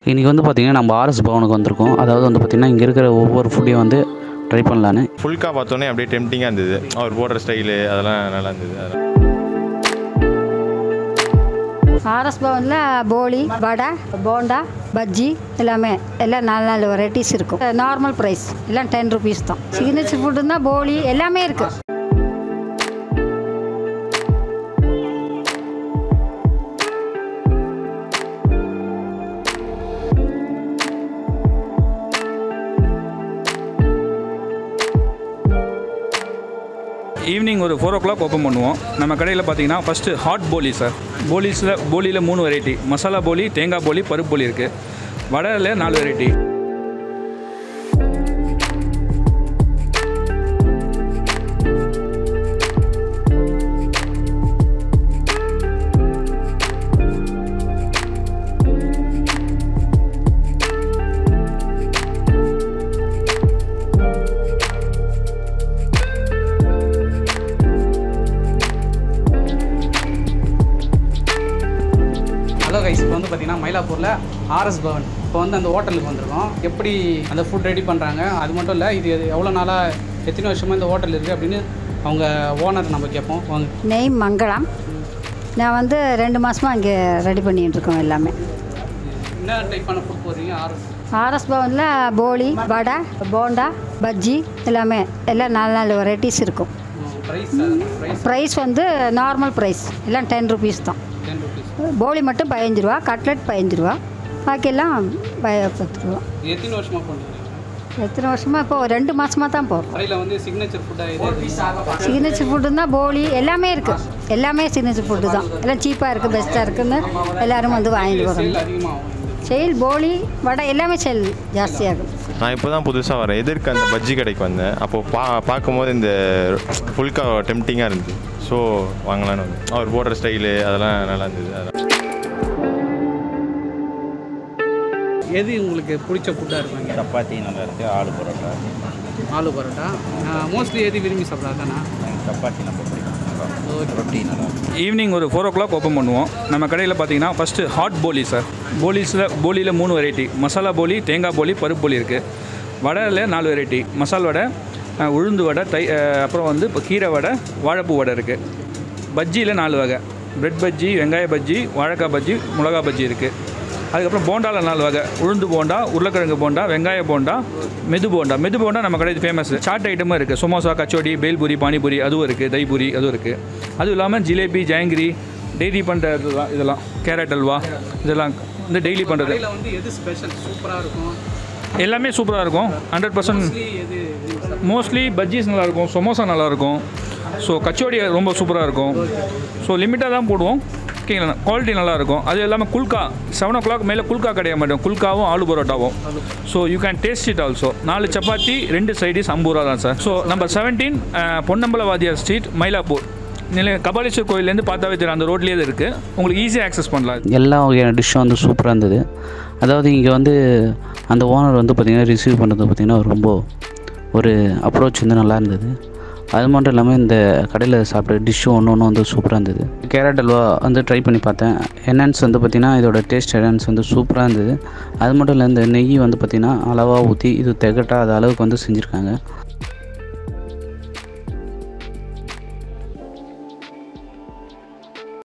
இன்றைக்கி வந்து பார்த்திங்கன்னா நம்ம ஆர்எஸ் பவனுக்கு வந்திருக்கோம் அதாவது வந்து பார்த்திங்கன்னா இங்கே இருக்கிற ஒவ்வொரு ஃபுட்டையும் வந்து ட்ரை பண்ணலான்னு ஃபுல்கா பார்த்தோன்னே அப்படியே டெம்டிங்காக இருந்தது அவர் போடுற ஸ்டைலு அதெல்லாம் நல்லா இருந்தது அதெல்லாம் ஆர்எஸ் பவனில் போலி வடை போண்டா பஜ்ஜி எல்லாமே எல்லாம் நாலு நாலு வெரைட்டிஸ் இருக்கும் நார்மல் ப்ரைஸ் எல்லாம் டென் ருபீஸ் தான் சிக்னேச்சர் ஃபுட்டுன்னா போலி எல்லாமே இருக்குது ஈவினிங் ஒரு ஃபோர் ஓ கிளாக் ஓப்பன் பண்ணுவோம் நம்ம கடையில் பார்த்தீங்கன்னா ஃபஸ்ட்டு ஹாட் போலி சார் போலிஸில் போலியில் மூணு வெரைட்டி மசாலா போலி தேங்காய் போலி பருப்பு போலி இருக்குது வடையில் நாலு வெரைட்டி ஹலோ கைஸ் இப்போ வந்து பார்த்திங்கன்னா மயிலாப்பூரில் ஆர்எஸ் பவன் இப்போ வந்து அந்த ஹோட்டலுக்கு வந்திருக்கோம் எப்படி அந்த ஃபுட் ரெடி பண்ணுறாங்க அது மட்டும் இல்லை இது எவ்வளோ நாளாக எத்தனை வருஷமாக இந்த ஹோட்டல் இருக்குது அப்படின்னு அவங்க ஓனர் நம்ம கேட்போம் வாங்க நெய் மங்களம் நான் வந்து ரெண்டு மாதமாக இங்கே ரெடி பண்ணிட்டு இருக்கோம் எல்லாமே என்ன டைப்பான ஃபுட் போடுறீங்க ஆர்எஸ் ஆர்எஸ் பவனில் போலி வடை போண்டா பஜ்ஜி எல்லாமே எல்லாம் நாலு நாலு வெரைட்டிஸ் இருக்கும் ப்ரைஸ் ப்ரைஸ் ப்ரைஸ் வந்து நார்மல் ப்ரைஸ் எல்லாம் டென் ருபீஸ் தான் டென் ருபீஸ் போலி மட்டும் பதினஞ்சு ரூபா கட்லெட் பதினஞ்சு ரூபா பாக்கியெல்லாம் ப- பத்து ரூபா எத்தனை வருஷமாக பண்ணுறீங்க எத்தனை வருஷமாக இப்போ ஒரு ரெண்டு மாதமாக தான் போகிறோம் கடையில் வந்து சிக்னேச்சர் ஃபுட்டாக இது சிக்னேச்சர் ஃபுட்டு தான் போலி எல்லாமே இருக்குது எல்லாமே சிக்னேச்சர் ஃபுட்டு தான் எல்லாம் சீப்பாக இருக்குது பெஸ்ட்டாக இருக்குன்னு எல்லாரும் வந்து வாங்கிட்டு போகிறாங்க அதிகமாகும் செயல் போலி வடை எல்லாமே செயல் ஜாஸ்தியாகும் நான் இப்போ தான் புதுசாக வரேன் எதிர்க்கு அந்த பஜ்ஜி கடைக்கு வந்தேன் அப்போது பா பார்க்கும்போது இந்த ஃபுல்கா டெம்டிங்காக இருந்தது ஸோ வாங்கலான்னு வந்தேன் அவர் போடுற ஸ்டைலு அதெல்லாம் நல்லா இருந்தது அதெல்லாம் எது உங்களுக்கு பிடிச்ச ஃபுட்டாக இருப்பாங்க சப்பாத்தி நல்லா இருக்குது ஆலு பரோட்டா ஆலு பரோட்டா மோஸ்ட்லி எது விரும்பி சாப்பிட்றாங்கண்ணா எனக்கு சப்பாத்தி நம்ம பிடிக்கும் ரொட்டி நல்லா இருக்கும் ஈவினிங் ஒரு ஃபோர் ஓ கிளாக் ஓப்பன் பண்ணுவோம் நம்ம கடையில் பார்த்தீங்கன்னா ஃபஸ்ட்டு ஹாட் போலி சார் போலிஸில் போலியில் மூணு வெரைட்டி மசாலா போலி தேங்காய் போலி பருப்பு போலி இருக்குது வடையில் நாலு வெரைட்டி மசால் வடை அஹ், உளுந்து வடை தை அஹ், அப்புறம் வந்து இப்போ கீரை வடை வாழைப்பூ வடை இருக்குது பஜ்ஜியில் நாலு வகை பிரெட் பஜ்ஜி வெங்காய பஜ்ஜி வாழைக்காய் பஜ்ஜி மிளகா பஜ்ஜி இருக்குது அதுக்கப்புறம் போண்டாவில் நாலு வகை உளுந்து போண்டா உருளைக்கிழங்கு போண்டா வெங்காய போண்டா மெது போண்டா மெது போண்டா நம்ம கடையில் ஃபேமஸ் சாட் ஐட்டமும் இருக்குது சமோசா கச்சோடி பேல்பூரி பானிபூரி அதுவும் இருக்குது தைபூரி அதுவும் இருக்குது அதுவும் இல்லாமல் ஜிலேபி ஜாங்கிரி டெய்லி பண்ணுற இதெல்லாம் இதெல்லாம் கேரட் அல்வா இதெல்லாம் இந்த டெய்லி பண்ணுறது கடையில் வந்து எது ஸ்பெஷல் சூப்பராக இருக்கும் எல்லாமே சூப்பராக இருக்கும் ஹண்ட்ரட் பர்சன்ட் எது மோஸ்ட்லி பஜ்ஜீஸ் நல்லாயிருக்கும் சமோசா நல்லாயிருக்கும் ஸோ கச்சோடி ரொம்ப சூப்பராக இருக்கும் ஸோ லிமிட்டாக தான் போடுவோம் ஓகேங்களா குவாலிட்டி நல்லாயிருக்கும் அது இல்லாமல் குல்கா செவன் ஓ கிளாக் மேலே குல்கா கிடையாது மாட்டோம் குல்காவும் ஆலு பரோட்டாவும் so you can taste it also நாலு சப்பாத்தி ரெண்டு சைடிஸ் ஐம்பது ரூபா தான் sir so number seventeen Ponnambalavathiyar street Mylapore நிலை கபாலீஸ்வர் கோயிலேருந்து பார்த்தாவே தெரியும் அந்த ரோட்லேயே இருக்குது உங்களுக்கு ஈஸியாக ஆக்சஸ் பண்ணலாம் எல்லா வகையான டிஷ்ஷும் வந்து சூப்பராக இருந்தது அதாவது இங்கே வந்து அந்த ஓனர் வந்து பார்த்திங்கன்னா ரிசீவ் பண்ணுறது பார்த்திங்கன்னா ரொம்ப ஒரு அப்ரோச் வந்து நல்லா இருந்தது அது மட்டும் இல்லாமல் இந்த கடையில் சாப்பிட்ட டிஷ்ஷும் ஒன்று ஒன்று வந்து சூப்பராக இருந்தது கேரட் அல்வா வந்து ட்ரை பண்ணி பார்த்தேன் என்னன்ஸ் வந்து பார்த்திங்கன்னா இதோட டேஸ்ட் என்னன்ஸ் வந்து சூப்பராக இருந்தது அது மட்டும் இல்லை இந்த நெய் வந்து பார்த்திங்கன்னா அளவாக ஊற்றி இது திகட்டாத அளவுக்கு வந்து செஞ்சுருக்காங்க